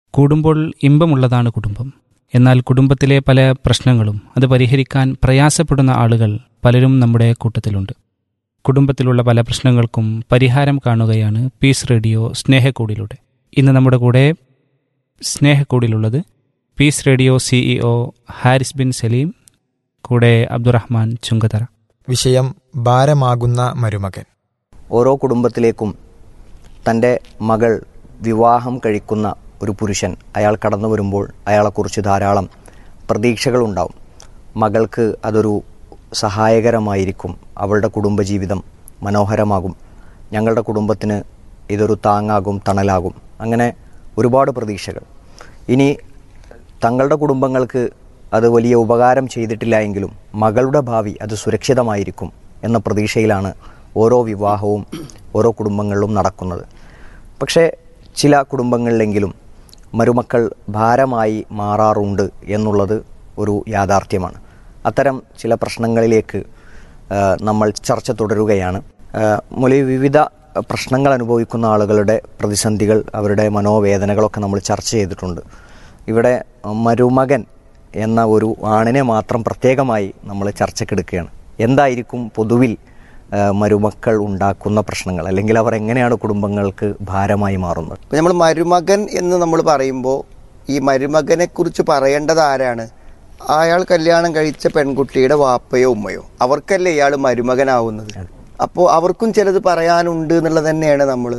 കൂടുമ്പോൾ ഇമ്പമുള്ളതാണ് കുടുംബം എന്നാൽ കുടുംബത്തിലെ പല പ്രശ്നങ്ങളും അത് പരിഹരിക്കാൻ പ്രയാസപ്പെടുന്ന ആളുകൾ പലരും നമ്മുടെ കൂട്ടത്തിലുണ്ട് കുടുംബത്തിലുള്ള പല പ്രശ്നങ്ങൾക്കും പരിഹാരം കാണുകയാണ് പീസ് റേഡിയോ സ്നേഹക്കൂടിലൂടെ ഇന്ന് നമ്മുടെ കൂടെ സ്നേഹക്കൂടിലുള്ളത് peace radio CEO Haris bin Saleem കൂടെ അബ്ദുറഹ്മാൻ ചുങ്കതറ വിഷയം ഭാരമാകുന്ന മരുമകൻ ഓരോ കുടുംബത്തിലേക്കും തൻ്റെ മകൾ വിവാഹം കഴിക്കുന്ന ഒരു പുരുഷൻ അയാൾ കടന്നു വരുമ്പോൾ അയാളെക്കുറിച്ച് ധാരാളം പ്രതീക്ഷകളുണ്ടാവും മകൾക്ക് അതൊരു സഹായകരമായിരിക്കും അവളുടെ കുടുംബജീവിതം മനോഹരമാകും ഞങ്ങളുടെ കുടുംബത്തിന് ഇതൊരു താങ്ങാകും തണലാകും അങ്ങനെ ഒരുപാട് പ്രതീക്ഷകൾ ഇനി തങ്ങളുടെ കുടുംബങ്ങൾക്ക് അത് വലിയ ഉപകാരം ചെയ്തിട്ടില്ല എങ്കിലും മകളുടെ ഭാവി അത് സുരക്ഷിതമായിരിക്കും എന്ന പ്രതീക്ഷയിലാണ് ഓരോ വിവാഹവും ഓരോ കുടുംബങ്ങളിലും നടക്കുന്നത് പക്ഷേ ചില കുടുംബങ്ങളിലെങ്കിലും മരുമക്കൾ ഭാരമായി മാറാറുണ്ട് എന്നുള്ളത് ഒരു യാഥാർത്ഥ്യമാണ് അത്തരം ചില പ്രശ്നങ്ങളിലേക്ക് ആ, നമ്മൾ ചർച്ച തുടരുകയാണ് ആ, മൊലി വിവിധ പ്രശ്നങ്ങൾ അനുഭവിക്കുന്ന ആളുകളുടെ പ്രതിസന്ധികൾ അവരുടെ മനോവേദനകളൊക്കെ നമ്മൾ ചർച്ച ചെയ്തിട്ടുണ്ട് ഇവിടെ മരുമകൻ എന്ന ഒരു ആണിനെ മാത്രം പ്രത്യേകമായി നമ്മൾ ചർച്ചക്കെടുക്കുകയാണ് എന്തായിരിക്കും പൊതുവിൽ ആ, മരുമക്കൾ ഉണ്ടാക്കുന്ന പ്രശ്നങ്ങൾ അല്ലെങ്കിൽ അവർ എങ്ങനെയാണ് കുടുംബങ്ങൾക്ക് ഭാരമായി മാറുന്നത് ഇപ്പൊ നമ്മൾ മരുമകൻ എന്ന് നമ്മൾ പറയുമ്പോൾ ഈ മരുമകനെ കുറിച്ച് പറയേണ്ടത് ആരാണ് അയാൾ കല്യാണം കഴിച്ച പെൺകുട്ടിയുടെ വാപ്പയോ ഉമ്മയോ അവർക്കല്ലേ ഇയാൾ മരുമകനാവുന്നത് അപ്പോൾ അവർക്കും ചിലത് പറയാനുണ്ട് എന്നുള്ളത് തന്നെയാണ് നമ്മൾ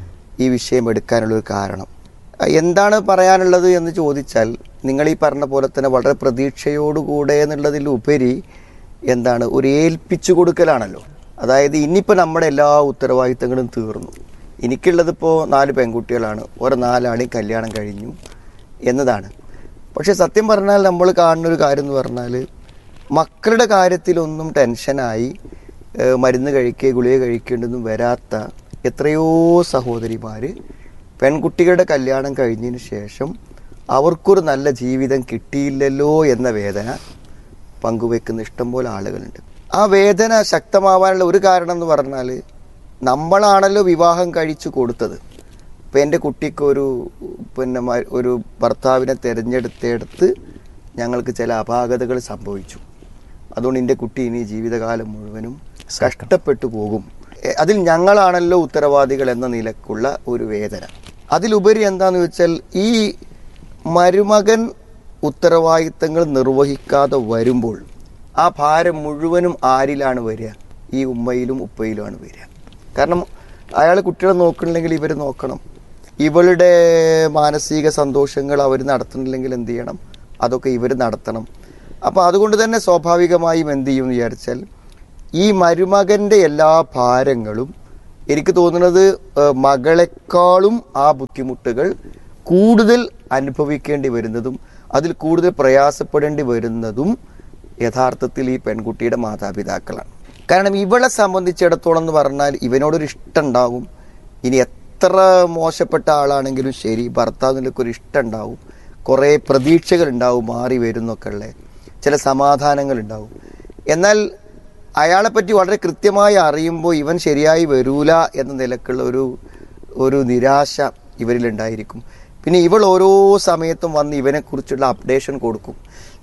ഈ വിഷയം എടുക്കാനുള്ള ഒരു കാരണം അഹ് എന്താണ് പറയാനുള്ളത് എന്ന് ചോദിച്ചാൽ നിങ്ങൾ ഈ പറഞ്ഞ പോലെ തന്നെ വളരെ പ്രതീക്ഷയോടുകൂടെ എന്നുള്ളതിലുപരി എന്താണ് ഒരു ഏൽപ്പിച്ചു കൊടുക്കലാണല്ലോ അതായത് ഇനിയിപ്പോൾ നമ്മുടെ എല്ലാ ഉത്തരവാദിത്തങ്ങളും തീർന്നു എനിക്കുള്ളത് ഇപ്പോൾ നാല് പെൺകുട്ടികളാണ് ഓരോ നാലാളെയും കല്യാണം കഴിഞ്ഞു എന്നതാണ് പക്ഷെ സത്യം പറഞ്ഞാൽ നമ്മൾ കാണുന്ന ഒരു കാര്യം എന്ന് പറഞ്ഞാൽ മക്കളുടെ കാര്യത്തിലൊന്നും ടെൻഷനായി ഏഹ് മരുന്ന് കഴിക്കുക ഗുളിക കഴിക്കേണ്ടതൊന്നും വരാത്ത എത്രയോ സഹോദരിമാർ പെൺകുട്ടികളുടെ കല്യാണം കഴിഞ്ഞതിന് ശേഷം അവർക്കൊരു നല്ല ജീവിതം കിട്ടിയില്ലല്ലോ എന്ന വേദന പങ്കുവെക്കുന്ന ഇഷ്ടംപോലെ ആളുകളുണ്ട് ആ വേദന ശക്തമാവാനുള്ള ഒരു കാരണം എന്ന് പറഞ്ഞാൽ നമ്മളാണല്ലോ വിവാഹം കഴിച്ചു കൊടുത്തത് ഇപ്പം എൻ്റെ കുട്ടിക്ക് ഒരു പിന്നെ മ- ഒരു ഭർത്താവിനെ തിരഞ്ഞെടുത്തെടുത്ത് ഞങ്ങൾക്ക് ചില അപാകതകൾ സംഭവിച്ചു അതുകൊണ്ട് എൻ്റെ കുട്ടി ഇനി ജീവിതകാലം മുഴുവനും കഷ്ടപ്പെട്ടു പോകും എ- അതിൽ ഞങ്ങളാണല്ലോ ഉത്തരവാദികൾ എന്ന നിലക്കുള്ള ഒരു വേദന അതിലുപരി എന്താന്ന് വെച്ചാൽ ഈ മരുമകൻ ഉത്തരവാദിത്തങ്ങൾ നിർവഹിക്കാതെ വരുമ്പോൾ ആ ഭാരം മുഴുവനും ആരിലാണ് വരിക ഈ ഉമ്മയിലും ഉപ്പയിലുമാണ് വരിക കാരണം അയാൾ കുട്ടികളെ നോക്കണില്ലെങ്കിൽ ഇവർ നോക്കണം ഇവളുടെ മാനസിക സന്തോഷങ്ങൾ അവർ നടത്തുന്നില്ലെങ്കിൽ എന്ത് ചെയ്യണം അതൊക്കെ ഇവർ നടത്തണം അപ്പോൾ അതുകൊണ്ട് തന്നെ സ്വാഭാവികമായും എന്ത് ചെയ്യും എന്ന് വിചാരിച്ചാൽ ഈ മരുമകന്റെ എല്ലാ ഭാരങ്ങളും എനിക്ക് തോന്നുന്നത് ഏഹ്, മകളെക്കാളും ആ ബുദ്ധിമുട്ടുകൾ കൂടുതൽ അനുഭവിക്കേണ്ടി വരുന്നതും അതിൽ കൂടുതൽ പ്രയാസപ്പെടേണ്ടി വരുന്നതും യഥാർത്ഥത്തിൽ ഈ പെൺകുട്ടിയുടെ മാതാപിതാക്കളാണ് കാരണം ഇവളെ സംബന്ധിച്ചിടത്തോളം എന്ന് പറഞ്ഞാൽ ഇവനോടൊരു ഇഷ്ടം ഉണ്ടാവും ഇനി എത്ര മോശപ്പെട്ട ആളാണെങ്കിലും ശരി ഭർത്താവിനൊക്കെ ഒരു ഇഷ്ടം ഉണ്ടാവും കുറേ പ്രതീക്ഷകൾ ഉണ്ടാവും മാറി വരുന്നൊക്കെ ഉള്ള ചില സമാധാനങ്ങൾ ഉണ്ടാവും എന്നാൽ അയാളെ പറ്റി വളരെ കൃത്യമായി അറിയുമ്പോൾ ഇവൻ ശരിയായി വരൂല എന്ന നിലക്കുള്ള ഒരു ഒരു നിരാശ ഇവരിലുണ്ടായിരിക്കും പിന്നെ ഇവൾ ഓരോ സമയത്തും വന്ന് ഇവനെക്കുറിച്ചുള്ള അപ്ഡേഷൻ കൊടുക്കും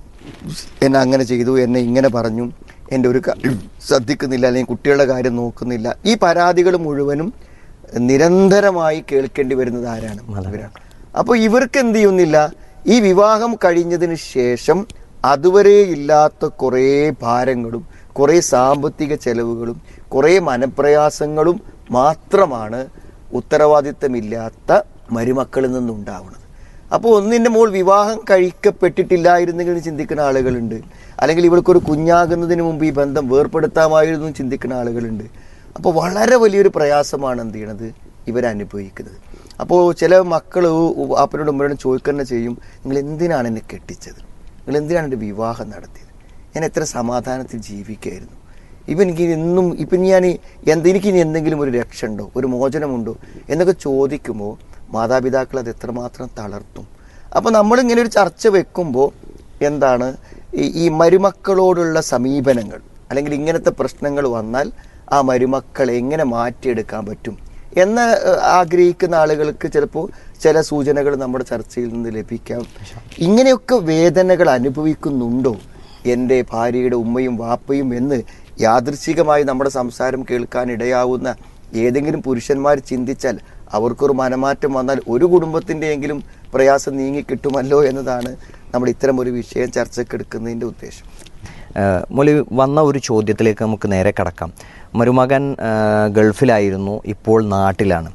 എന്നെ അങ്ങനെ ചെയ്തു എന്നെ ഇങ്ങനെ പറഞ്ഞു എൻ്റെ ഒരു കാര്യം ശ്രദ്ധിക്കുന്നില്ല അല്ലെങ്കിൽ കുട്ടികളുടെ കാര്യം നോക്കുന്നില്ല ഈ പരാതികൾ മുഴുവനും നിരന്തരമായി കേൾക്കേണ്ടി വരുന്നത് ആരാണ് ഇവരാണ് അപ്പോൾ ഇവർക്ക് എന്ത് ചെയ്യുന്നില്ല ഈ വിവാഹം കഴിഞ്ഞതിന് ശേഷം അതുവരെ ഇല്ലാത്ത കുറേ ഭാരങ്ങളും കുറേ സാമ്പത്തിക ചെലവുകളും കുറേ മനപ്രയാസങ്ങളും മാത്രമാണ് ഉത്തരവാദിത്തമില്ലാത്ത മരുമക്കളിൽ നിന്നുണ്ടാവുന്നത് അപ്പോൾ ഒന്നിൻ്റെ മോൾ വിവാഹം കഴിക്കപ്പെട്ടിട്ടില്ലായിരുന്നെങ്കിൽ എന്ന് ചിന്തിക്കുന്ന ആളുകളുണ്ട് അല്ലെങ്കിൽ ഇവൾക്കൊരു കുഞ്ഞാകുന്നതിന് മുമ്പ് ഈ ബന്ധം വേർപ്പെടുത്താമായിരുന്നു എന്ന് ചിന്തിക്കുന്ന ആളുകളുണ്ട് അപ്പോൾ വളരെ വലിയൊരു പ്രയാസമാണ് എന്ത് ചെയ്യണത് ഇവരനുഭവിക്കുന്നത് അപ്പോൾ ചില മക്കൾ അപ്പനോട് ഉമ്മയോടും ചോദിക്കുന്ന ചെയ്യും നിങ്ങൾ എന്തിനാണ് എന്നെ കെട്ടിച്ചത് നിങ്ങൾ എന്തിനാണ് എൻ്റെ വിവാഹം നടത്തിയത് ഞാൻ എത്ര സമാധാനത്തിൽ ജീവിക്കായിരുന്നു ഇപ്പം എനിക്ക് എന്നും ഇപ്പം ഞാൻ എന്ത് എനിക്ക് ഇനി എന്തെങ്കിലും ഒരു രക്ഷ ഉണ്ടോ ഒരു മോചനമുണ്ടോ എന്നൊക്കെ ചോദിക്കുമ്പോൾ മാതാപിതാക്കൾ അത് എത്രമാത്രം തളർത്തും അപ്പോൾ നമ്മളിങ്ങനെ ഒരു ചർച്ച വെക്കുമ്പോൾ എന്താണ് ഈ- ഈ മരുമക്കളോടുള്ള സമീപനങ്ങൾ അല്ലെങ്കിൽ ഇങ്ങനത്തെ പ്രശ്നങ്ങൾ വന്നാൽ ആ മരുമക്കളെ എങ്ങനെ മാറ്റിയെടുക്കാൻ പറ്റും എന്ന് ഏഹ്, ആഗ്രഹിക്കുന്ന ആളുകൾക്ക് ചിലപ്പോൾ ചില സൂചനകൾ നമ്മുടെ ചർച്ചയിൽ നിന്ന് ലഭിക്കാം ഇങ്ങനെയൊക്കെ വേദനകൾ അനുഭവിക്കുന്നുണ്ടോ എൻ്റെ ഭാര്യയുടെ ഉമ്മയും വാപ്പയും എന്ന് യാദൃച്ഛികമായി നമ്മുടെ സംസാരം കേൾക്കാൻ ഇടയാവുന്ന ഏതെങ്കിലും പുരുഷന്മാർ ചിന്തിച്ചാൽ അവർക്കൊരു മനമാറ്റം വന്നാൽ ഒരു കുടുംബത്തിൻ്റെയെങ്കിലും പ്രയാസം നീങ്ങി കിട്ടുമല്ലോ എന്നതാണ് നമ്മൾ ഇത്തരം ഒരു വിഷയം ചർച്ചക്കെടുക്കുന്നതിൻ്റെ ഉദ്ദേശം ഏഹ് മൊലി വന്ന ഒരു ചോദ്യത്തിലേക്ക് നമുക്ക് നേരെ കടക്കാം മരുമകൻ ഏഹ് ഗൾഫിലായിരുന്നു ഇപ്പോൾ നാട്ടിലാണ്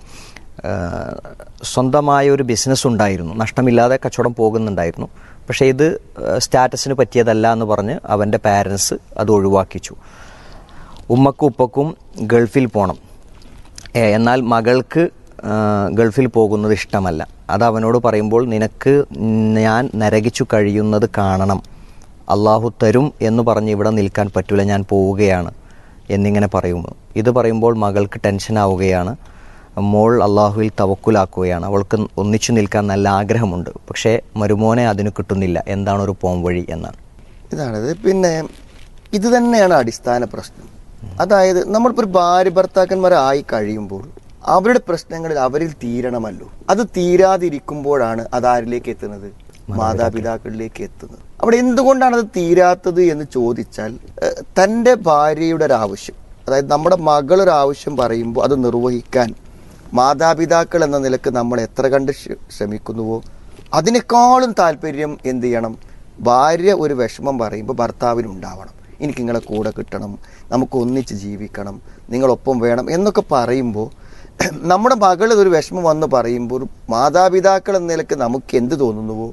ഏഹ് സ്വന്തമായ ഒരു ബിസിനസ് ഉണ്ടായിരുന്നു നഷ്ടമില്ലാതെ കച്ചവടം പോകുന്നുണ്ടായിരുന്നു പക്ഷേ ഇത് ഏഹ് സ്റ്റാറ്റസിന് പറ്റിയതല്ല എന്ന് പറഞ്ഞ് അവൻ്റെ പാരൻസ് അത് ഒഴിവാക്കിച്ചു ഉമ്മക്കും ഉപ്പക്കും ഗൾഫിൽ പോകണം ഏ, എന്നാൽ മകൾക്ക് ആ, ഗൾഫിൽ പോകുന്നത് ഇഷ്ടമല്ല അത് അവനോട് പറയുമ്പോൾ നിനക്ക് ഞാൻ നരകിച്ചു കഴിയുന്നത് കാണണം അള്ളാഹു തരും എന്ന് പറഞ്ഞ് ഇവിടെ നിൽക്കാൻ പറ്റില്ല ഞാൻ പോവുകയാണ് എന്നിങ്ങനെ പറയുമ്പോൾ ഇത് പറയുമ്പോൾ മകൾക്ക് ടെൻഷൻ ആവുകയാണ് മോൾ അള്ളാഹുവിൽ തവക്കുലാക്കുകയാണ് അവൾക്ക് ഒന്നിച്ചു നിൽക്കാൻ നല്ല ആഗ്രഹമുണ്ട് പക്ഷേ മരുമോനെ അതിന് കിട്ടുന്നില്ല എന്താണ് ഒരു പോം വഴി എന്നാണ് ഇതാണത് പിന്നെ ഇത് തന്നെയാണ് അടിസ്ഥാന പ്രശ്നം അതായത് നമ്മളിപ്പോൾ ഒരു ഭാര്യ ഭർത്താക്കന്മാരായി കഴിയുമ്പോൾ അവരുടെ പ്രശ്നങ്ങളിൽ അവരിൽ തീരണമല്ലോ അത് തീരാതിരിക്കുമ്പോഴാണ് അത് ആരിലേക്ക് എത്തുന്നത് മാതാപിതാക്കളിലേക്ക് എത്തുന്നത് അവിടെ എന്തുകൊണ്ടാണ് അത് തീരാത്തത് എന്ന് ചോദിച്ചാൽ ഏഹ്, തൻ്റെ ഭാര്യയുടെ ഒരു ആവശ്യം അതായത് നമ്മുടെ മകളൊരു ആവശ്യം പറയുമ്പോൾ അത് നിർവഹിക്കാൻ മാതാപിതാക്കൾ എന്ന നിലക്ക് നമ്മൾ എത്ര കണ്ട് ശ്ര- ശ്രമിക്കുന്നുവോ അതിനേക്കാളും താല്പര്യം എന്ത് ചെയ്യണം ഭാര്യ ഒരു വിഷമം പറയുമ്പോൾ ഭർത്താവിന് ഉണ്ടാവണം എനിക്ക് നിങ്ങളെ കൂടെ കിട്ടണം നമുക്ക് ഒന്നിച്ച് ജീവിക്കണം നിങ്ങളൊപ്പം വേണം എന്നൊക്കെ പറയുമ്പോൾ നമ്മുടെ മകൾ ഒരു വിഷമം വന്ന് പറയുമ്പോൾ ഒരു മാതാപിതാക്കൾ എന്ന നിലക്ക് നമുക്ക് എന്ത് തോന്നുന്നുവോ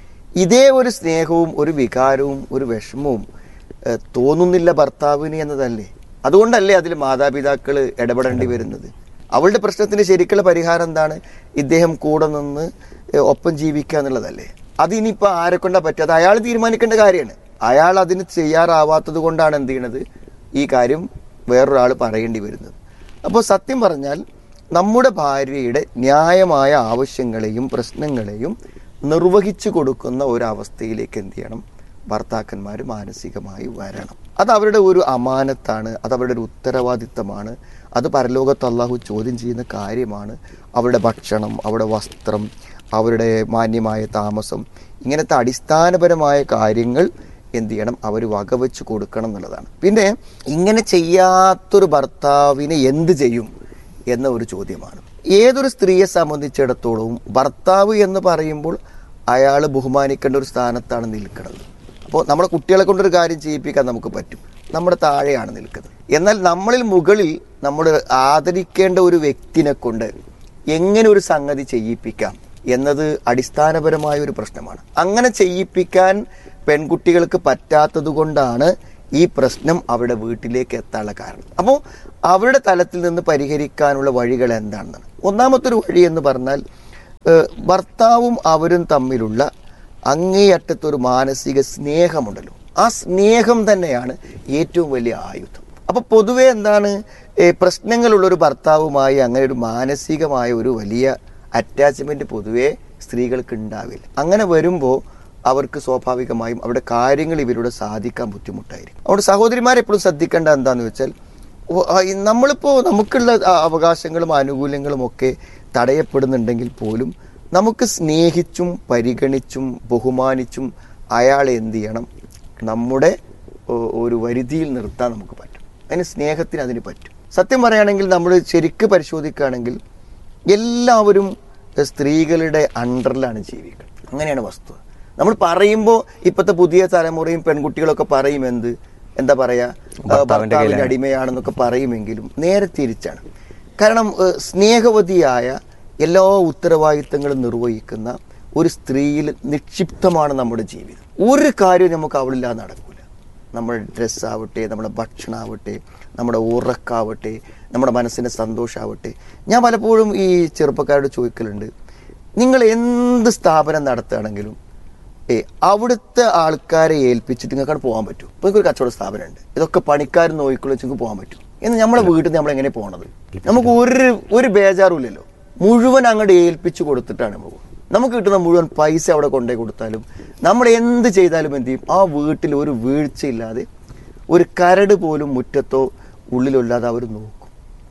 ഇതേ ഒരു സ്നേഹവും ഒരു വികാരവും ഒരു വിഷമവും ഏഹ്, തോന്നുന്നില്ല ഭർത്താവിന് എന്നതല്ലേ അതുകൊണ്ടല്ലേ അതിൽ മാതാപിതാക്കൾ ഇടപെടേണ്ടി വരുന്നത് അവളുടെ പ്രശ്നത്തിന് ശരിക്കുള്ള പരിഹാരം എന്താണ് ഇദ്ദേഹം കൂടെ നിന്ന് ഏഹ്, ഒപ്പം ജീവിക്കുക എന്നുള്ളതല്ലേ അതിനിപ്പോൾ ആരെ കൊണ്ടാ പറ്റുക അത് അയാൾ തീരുമാനിക്കേണ്ട കാര്യമാണ് അയാൾ അതിന് തയ്യാറാവാത്തത് കൊണ്ടാണ് എന്ത് ചെയ്യണത് ഈ കാര്യം വേറൊരാൾ പറയേണ്ടി വരുന്നത് അപ്പോൾ സത്യം പറഞ്ഞാൽ നമ്മുടെ ഭാര്യയുടെ ന്യായമായ ആവശ്യങ്ങളെയും പ്രശ്നങ്ങളെയും നിർവഹിച്ചു കൊടുക്കുന്ന ഒരവസ്ഥയിലേക്ക് എന്ത് ചെയ്യണം ഭർത്താക്കന്മാർ മാനസികമായി വരണം അത് അവരുടെ ഒരു അമാനത്താണ് അത് അവരുടെ ഒരു ഉത്തരവാദിത്തമാണ് അത് പരലോകത്ത് അള്ളാഹു ചോദ്യം ചെയ്യുന്ന കാര്യമാണ് അവരുടെ ഭക്ഷണം അവരുടെ വസ്ത്രം അവരുടെ മാന്യമായ താമസം ഇങ്ങനത്തെ അടിസ്ഥാനപരമായ കാര്യങ്ങൾ എന്ത് ചെയ്യണം അവർ വകവെച്ച് കൊടുക്കണം എന്നുള്ളതാണ് പിന്നെ ഇങ്ങനെ ചെയ്യാത്തൊരു ഭർത്താവിനെ എന്ത് ചെയ്യും എന്ന ഒരു ചോദ്യമാണ് ഏതൊരു സ്ത്രീയെ സംബന്ധിച്ചിടത്തോളവും ഭർത്താവ് എന്ന് പറയുമ്പോൾ അയാൾ ബഹുമാനിക്കേണ്ട ഒരു സ്ഥാനത്താണ് നിൽക്കുന്നത് അപ്പോൾ നമ്മുടെ കുട്ടികളെ കൊണ്ടൊരു കാര്യം ചെയ്യിപ്പിക്കാൻ നമുക്ക് പറ്റും നമ്മുടെ താഴെയാണ് നിൽക്കുന്നത് എന്നാൽ നമ്മളിൽ മുകളിൽ നമ്മൾ ആദരിക്കേണ്ട ഒരു വ്യക്തിനെ കൊണ്ട് എങ്ങനെ ഒരു സംഗതി ചെയ്യിപ്പിക്കാം എന്നത് അടിസ്ഥാനപരമായ ഒരു പ്രശ്നമാണ് അങ്ങനെ ചെയ്യിപ്പിക്കാൻ പെൺകുട്ടികൾക്ക് പറ്റാത്തത് കൊണ്ടാണ് ഈ പ്രശ്നം അവരുടെ വീട്ടിലേക്ക് എത്താനുള്ള കാരണം അപ്പോൾ അവരുടെ തലത്തിൽ നിന്ന് പരിഹരിക്കാനുള്ള വഴികൾ എന്താണെന്നാണ് ഒന്നാമത്തെ ഒരു വഴി എന്ന് പറഞ്ഞാൽ ഏഹ്, ഭർത്താവും അവരും തമ്മിലുള്ള അങ്ങേയറ്റത്തൊരു മാനസിക സ്നേഹമുണ്ടല്ലോ ആ സ്നേഹം തന്നെയാണ് ഏറ്റവും വലിയ ആയുധം അപ്പൊ പൊതുവെ എന്താണ് ഏ, പ്രശ്നങ്ങളുള്ള ഒരു ഭർത്താവുമായി അങ്ങനെ ഒരു മാനസികമായ ഒരു വലിയ അറ്റാച്ച്മെന്റ് പൊതുവെ സ്ത്രീകൾക്ക് ഉണ്ടാവില്ല അങ്ങനെ വരുമ്പോൾ അവർക്ക് സ്വാഭാവികമായും അവരുടെ കാര്യങ്ങൾ ഇവരുടെ സാധിക്കാൻ ബുദ്ധിമുട്ടായിരിക്കും അതുകൊണ്ട് സഹോദരിമാരെ എപ്പോഴും ശ്രദ്ധിക്കേണ്ട എന്താന്ന് വെച്ചാൽ ഓ- ആ, ഈ നമ്മളിപ്പോ നമുക്കുള്ള ആ, അവകാശങ്ങളും ആനുകൂല്യങ്ങളും ഒക്കെ തടയപ്പെടുന്നുണ്ടെങ്കിൽ പോലും നമുക്ക് സ്നേഹിച്ചും പരിഗണിച്ചും ബഹുമാനിച്ചും അയാളെ എന്ത് ചെയ്യണം നമ്മുടെ ഒ- ഒരു വരുതിയിൽ നിർത്താൻ നമുക്ക് പറ്റും അതിന് സ്നേഹത്തിന് അതിന് പറ്റും സത്യം പറയുകയാണെങ്കിൽ നമ്മൾ ശരിക്ക് പരിശോധിക്കുകയാണെങ്കിൽ എല്ലാവരും സ്ത്രീകളുടെ അണ്ടറിലാണ് ജീവിക്കുന്നത് അങ്ങനെയാണ് വസ്തു നമ്മൾ പറയുമ്പോൾ ഇപ്പോഴത്തെ പുതിയ തലമുറയും പെൺകുട്ടികളൊക്കെ പറയും എന്ത് എന്താ പറയാ ആ, ഭർത്താവിന്റെ ഭർത്താവിന്റെ കയ്യിലാണ്. അടിമയാണെന്നൊക്കെ പറയുമെങ്കിലും നേരെ തിരിച്ചാണ് കാരണം ഏഹ്, സ്നേഹവതിയായ എല്ലാ ഉത്തരവാദിത്തങ്ങളും നിർവഹിക്കുന്ന ഒരു സ്ത്രീയിൽ നിക്ഷിപ്തമാണ് നമ്മുടെ ജീവിതം ഒരു കാര്യവും നമുക്ക് അവളില്ലാതെ നടക്കൂല നമ്മുടെ ഡ്രസ്സാവട്ടെ നമ്മുടെ ഭക്ഷണമാവട്ടെ നമ്മുടെ ഉറക്കാവട്ടെ നമ്മുടെ മനസ്സിൻ്റെ സന്തോഷമാവട്ടെ ഞാൻ പലപ്പോഴും ഈ ചെറുപ്പക്കാരോട് ചോദിക്കലുണ്ട് നിങ്ങൾ എന്ത് സ്ഥാപനം നടത്തുകയാണെങ്കിലും ഏ അവിടുത്തെ ആൾക്കാരെ ഏൽപ്പിച്ചിട്ട് നിങ്ങൾക്ക് പോകാൻ പറ്റും ഇപ്പൊ നിങ്ങൾക്ക് ഒരു കച്ചവട സ്ഥാപനമുണ്ട് ഇതൊക്കെ പണിക്കാർ നോക്കിക്കൊള്ളു വെച്ച് പോകാൻ പറ്റും എന്ന് നമ്മളെ വീട്ടിൽ നിന്ന് നമ്മൾ എങ്ങനെ പോകണത് നമുക്ക് ഒരു ഒരു ബേജാറും ഇല്ലല്ലോ മുഴുവൻ അങ്ങോട്ട് ഏൽപ്പിച്ചു കൊടുത്തിട്ടാണ് നമ്മൾ പോകുന്നത് നമുക്ക് കിട്ടുന്ന മുഴുവൻ പൈസ അവിടെ കൊണ്ടേ കൊടുത്താലും നമ്മൾ എന്ത് ചെയ്താലും എന്ത് ചെയ്യും ആ വീട്ടിൽ ഒരു വീഴ്ചയില്ലാതെ ഒരു കരട് പോലും മുറ്റത്തോ ഉള്ളിലോ ഇല്ലാതെ അവർ നോക്കും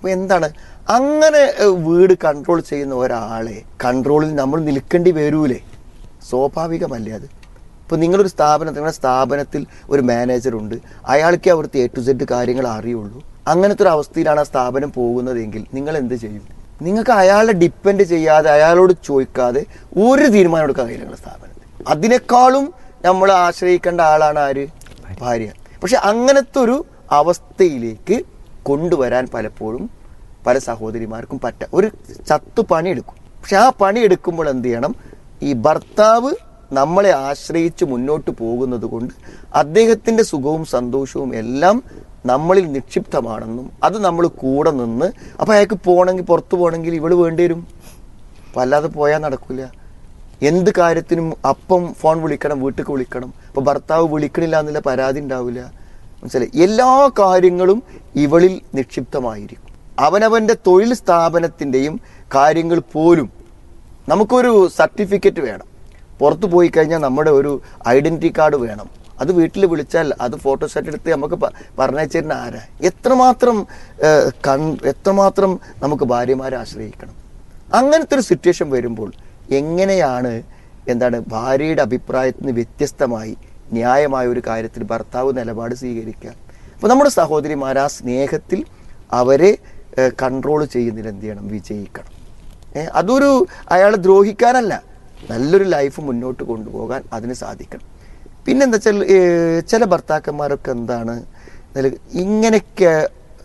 അപ്പൊ എന്താണ് അങ്ങനെ ഏഹ്, വീട് കൺട്രോൾ ചെയ്യുന്ന ഒരാളെ കൺട്രോളിൽ നമ്മൾ നിൽക്കേണ്ടി വരൂലേ സ്വാഭാവികമല്ലേ അത് ഇപ്പൊ നിങ്ങളൊരു സ്ഥാപനത്തിൽ നിങ്ങളുടെ സ്ഥാപനത്തിൽ ഒരു മാനേജർ ഉണ്ട് അയാൾക്ക് അവിടുത്തെ എ ടു സെഡ് കാര്യങ്ങൾ അറിയുള്ളൂ അങ്ങനത്തെ ഒരു അവസ്ഥയിലാണ് ആ സ്ഥാപനം പോകുന്നതെങ്കിൽ നിങ്ങൾ എന്ത് ചെയ്യും നിങ്ങൾക്ക് അയാളെ ഡിപ്പെൻഡ് ചെയ്യാതെ അയാളോട് ചോദിക്കാതെ ഒരു തീരുമാനം എടുക്കാൻ കഴിയില്ല നിങ്ങളുടെ സ്ഥാപനത്തിൽ അതിനേക്കാളും നമ്മൾ ആശ്രയിക്കേണ്ട ആളാണ് ആര് ഭാര്യ പക്ഷെ അങ്ങനത്തെ ഒരു അവസ്ഥയിലേക്ക് കൊണ്ടുവരാൻ പലപ്പോഴും പല സഹോദരിമാർക്കും പറ്റ ഒരു ചത്തു പണിയെടുക്കും പക്ഷെ ആ പണിയെടുക്കുമ്പോൾ എന്ത് ചെയ്യണം ഈ ഭർത്താവ് നമ്മളെ ആശ്രയിച്ച് മുന്നോട്ട് പോകുന്നത് കൊണ്ട് അദ്ദേഹത്തിന്റെ സുഖവും സന്തോഷവും എല്ലാം നമ്മളിൽ നിക്ഷിപ്തമാണെന്നും അത് നമ്മൾ കൂടെ നിന്ന് അപ്പൊ അയാൾക്ക് പോകണമെങ്കിൽ പുറത്തു പോകണമെങ്കിൽ ഇവള് വേണ്ടി വരും അപ്പൊ അല്ലാതെ പോയാൽ നടക്കില്ല എന്ത് കാര്യത്തിനും അപ്പം ഫോൺ വിളിക്കണം വീട്ടിലേക്ക് വിളിക്കണം ഇപ്പൊ ഭർത്താവ് വിളിക്കണില്ല എന്നുള്ള പരാതി ഉണ്ടാവില്ല മനസ്സിലായി എല്ലാ കാര്യങ്ങളും ഇവളിൽ നിക്ഷിപ്തമായിരിക്കും അവനവന്റെ തൊഴിൽ സ്ഥാപനത്തിന്റെയും കാര്യങ്ങൾ പോലും നമുക്കൊരു സർട്ടിഫിക്കറ്റ് വേണം പുറത്തു പോയി കഴിഞ്ഞാൽ നമ്മുടെ ഒരു ഐഡന്റിറ്റി കാർഡ് വേണം അത് വീട്ടിൽ വിളിച്ചാൽ അത് ഫോട്ടോസ്റ്റാറ്റ് എടുത്ത് നമുക്ക് പ- പറഞ്ഞയച്ചിരുന്ന ആരാ എത്രമാത്രം ഏഹ്, കൺ എത്രമാത്രം നമുക്ക് ഭാര്യമാരെ ആശ്രയിക്കണം അങ്ങനത്തെ ഒരു സിറ്റുവേഷൻ വരുമ്പോൾ എങ്ങനെയാണ് എന്താണ് ഭാര്യയുടെ അഭിപ്രായത്തിന് വ്യത്യസ്തമായി ന്യായമായ ഒരു കാര്യത്തിൽ ഭർത്താവ് നിലപാട് സ്വീകരിക്കുക അപ്പൊ നമ്മുടെ സഹോദരിമാർ ആ സ്നേഹത്തിൽ അവരെ കൺട്രോൾ ചെയ്യുന്നതിൽ എന്ത് ചെയ്യണം വിജയിക്കണം ഏ, അതൊരു അയാളെ ദ്രോഹിക്കാനല്ല നല്ലൊരു ലൈഫ് മുന്നോട്ട് കൊണ്ടുപോകാൻ അതിന് സാധിക്കണം പിന്നെന്താ വെച്ചാൽ ഏ, ചില ഭർത്താക്കന്മാരൊക്കെ എന്താണ് എന്നാല് ഇങ്ങനെയൊക്കെ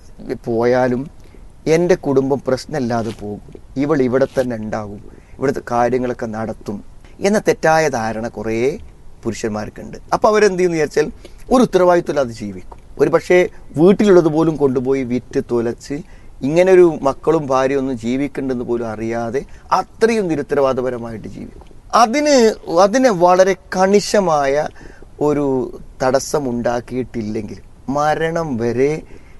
പോയാലും എൻ്റെ കുടുംബം പ്രശ്നമില്ലാതെ പോകും ഇവൾ ഇവിടെ തന്നെ ഉണ്ടാകും ഇവിടുത്തെ കാര്യങ്ങളൊക്കെ നടത്തും എന്ന തെറ്റായ ധാരണ കുറേ പുരുഷന്മാർക്കുണ്ട് അപ്പോൾ അവരെന്ത് ചെയ്യുന്നു വിചാരിച്ചാൽ ഒരു ഉത്തരവാദിത്വമില്ലാതെ ജീവിക്കും ഒരു പക്ഷേ വീട്ടിലുള്ളത് പോലും കൊണ്ടുപോയി വിറ്റ് തുലച്ച് ഇങ്ങനെ ഒരു മക്കളും ഭാര്യയും ഒന്നും ജീവിക്കുന്നുണ്ടെന്ന് പോലും അറിയാതെ അത്രയും നിരുത്തരവാദപരമായിട്ട് ജീവിക്കും അതിന് അതിനെ വളരെ കണിശമായ ഒരു തടസ്സം ഉണ്ടാക്കിയിട്ടില്ലെങ്കിൽ മരണം വരെ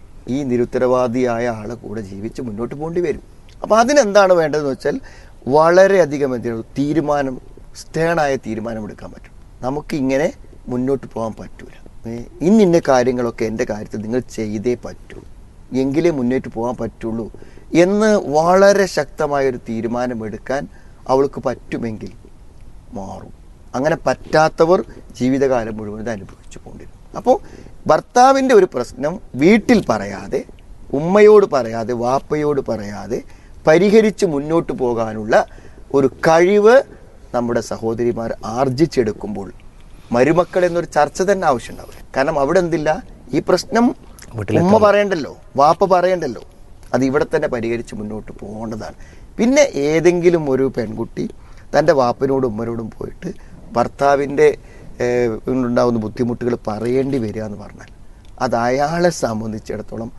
ഈ നിരുത്തരവാദിയായ ആളെ കൂടെ ജീവിച്ച് മുന്നോട്ട് പോകേണ്ടി വരും അപ്പൊ അതിനെന്താണ് വേണ്ടതെന്ന് വെച്ചാൽ വളരെയധികം എന്താണ് തീരുമാനം സ്റ്റേണായ തീരുമാനം എടുക്കാൻ പറ്റും നമുക്ക് ഇങ്ങനെ മുന്നോട്ട് പോകാൻ പറ്റൂല ഏ, ഇന്നിന്ന കാര്യങ്ങളൊക്കെ എൻ്റെ കാര്യത്തിൽ നിങ്ങൾ ചെയ്തേ പറ്റൂ എങ്കിലേ മുന്നോട്ട് പോകാൻ പറ്റുള്ളൂ എന്ന് വളരെ ശക്തമായ ഒരു തീരുമാനമെടുക്കാൻ അവൾക്ക് പറ്റുമെങ്കിൽ മാറും അങ്ങനെ പറ്റാത്തവർ ജീവിതകാലം മുഴുവൻ ഇത് അനുഭവിച്ചു കൊണ്ടിരുന്നു അപ്പോൾ ഭർത്താവിൻ്റെ ഒരു പ്രശ്നം വീട്ടിൽ പറയാതെ ഉമ്മയോട് പറയാതെ വാപ്പയോട് പറയാതെ പരിഹരിച്ച് മുന്നോട്ട് പോകാനുള്ള ഒരു കഴിവ് നമ്മുടെ സഹോദരിമാർ ആർജിച്ചെടുക്കുമ്പോൾ മരുമക്കൾ എന്നൊരു ചർച്ച തന്നെ ആവശ്യമുണ്ടാവില്ല കാരണം അവിടെ എന്തില്ല ഈ പ്രശ്നം ഉമ്മ പറയണ്ടല്ലോ വാപ്പ പറയണ്ടല്ലോ അത് ഇവിടെ തന്നെ പരിഹരിച്ച് മുന്നോട്ട് പോകേണ്ടതാണ് പിന്നെ ഏതെങ്കിലും ഒരു പെൺകുട്ടി തൻ്റെ വാപ്പനോടും ഉമ്മനോടും പോയിട്ട് ഭർത്താവിൻ്റെ ഏഹ്, ഉണ്ടാവുന്ന ബുദ്ധിമുട്ടുകൾ പറയേണ്ടി വരിക എന്ന് പറഞ്ഞാൽ അത് അയാളെ സംബന്ധിച്ചിടത്തോളം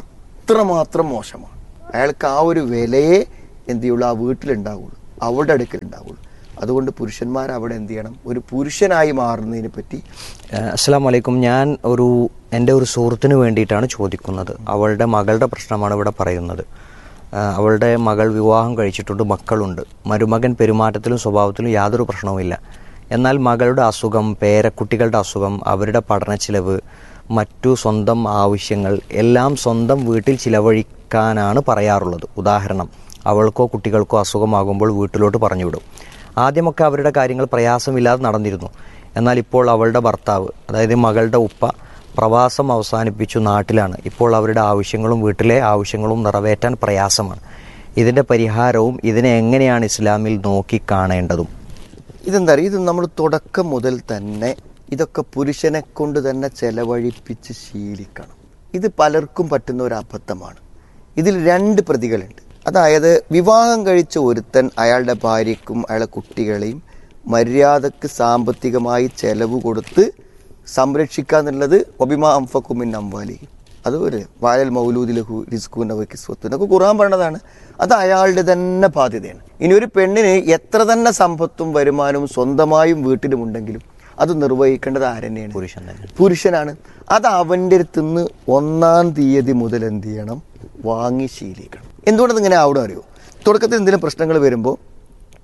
അത്രമാത്രം മോശമാണ് അയാൾക്ക് ആ ഒരു വിലയെ എന്ത് ചെയ്യുള്ളൂ ആ വീട്ടിലുണ്ടാവുള്ളൂ അവളുടെ അടുക്കൽ ഉണ്ടാവുള്ളൂ അതുകൊണ്ട് പുരുഷന്മാർ അവിടെ എന്ത് ചെയ്യണം ഒരു പുരുഷനായി മാറുന്നതിനെ പറ്റി അസ്സാം വലൈക്കും ഞാൻ ഒരു എൻ്റെ ഒരു സുഹൃത്തിന് വേണ്ടിയിട്ടാണ് ചോദിക്കുന്നത് അവളുടെ മകളുടെ പ്രശ്നമാണ് ഇവിടെ പറയുന്നത് ആ, അവളുടെ മകൾ വിവാഹം കഴിച്ചിട്ടുണ്ട് മക്കളുണ്ട് മരുമകൻ പെരുമാറ്റത്തിലും സ്വഭാവത്തിലും യാതൊരു പ്രശ്നവുമില്ല എന്നാൽ മകളുടെ അസുഖം പേരക്കുട്ടികളുടെ അസുഖം അവരുടെ പഠന ചിലവ് മറ്റു സ്വന്തം ആവശ്യങ്ങൾ എല്ലാം സ്വന്തം വീട്ടിൽ ചിലവഴിക്കാനാണ് പറയാറുള്ളത് ഉദാഹരണം അവൾക്കോ കുട്ടികൾക്കോ അസുഖമാകുമ്പോൾ വീട്ടിലോട്ട് പറഞ്ഞുവിടും ആദ്യമൊക്കെ അവരുടെ കാര്യങ്ങൾ പ്രയാസമില്ലാതെ നടന്നിരുന്നു എന്നാൽ ഇപ്പോൾ അവളുടെ ഭർത്താവ് അതായത് മകളുടെ ഉപ്പ പ്രവാസം അവസാനിപ്പിച്ചു നാട്ടിലാണ് ഇപ്പോൾ അവരുടെ ആവശ്യങ്ങളും വീട്ടിലെ ആവശ്യങ്ങളും നിറവേറ്റാൻ പ്രയാസമാണ് ഇതിൻ്റെ പരിഹാരവും ഇതിനെ എങ്ങനെയാണ് ഇസ്ലാമിൽ നോക്കിക്കാണേണ്ടതും ഇതെന്താ അറിയോ? ഇത് നമ്മൾ തുടക്കം മുതൽ തന്നെ ഇതൊക്കെ പുരുഷനെ കൊണ്ട് തന്നെ ചെലവഴിപ്പിച്ച് ശീലിക്കണം ഇത് പലർക്കും പറ്റുന്ന ഒരു അബദ്ധമാണ് ഇതിൽ രണ്ട് പ്രതികളുണ്ട് അതായത് വിവാഹം കഴിച്ച ഒരുത്തൻ അയാളുടെ ഭാര്യയ്ക്കും അയാളുടെ കുട്ടികളെയും മര്യാദക്ക് സാമ്പത്തികമായി ചെലവ് കൊടുത്ത് സംരക്ഷിക്കുക എന്നുള്ളത് ഒബിമ അംഫക്കുമിൻ അംവാലി അത് ഒരു വായൽ മൗലൂദിലഹു റിസ്കുനവ കിസ്വത്ത് എന്നൊക്കെ ഖുറാൻ പറഞ്ഞതാണ് അത് അയാളുടെ തന്നെ ബാധ്യതയാണ് ഇനി ഒരു പെണ്ണിന് എത്ര തന്നെ സമ്പത്തും വരുമാനവും സ്വന്തമായും വീട്ടിലുമുണ്ടെങ്കിലും അത് നിർവഹിക്കേണ്ടത് ആരെന്നെയാണ് പുരുഷൻ തന്നെ പുരുഷനാണ് അത് അവൻ്റെ അടുത്തുനിന്ന് ഒന്നാം തീയതി മുതൽ എന്ത് ചെയ്യണം വാങ്ങി ശീലിക്കണം എന്തുകൊണ്ടത് ഇങ്ങനെ അവിടെ അറിയോ തുടക്കത്തിൽ എന്തെങ്കിലും പ്രശ്നങ്ങൾ വരുമ്പോൾ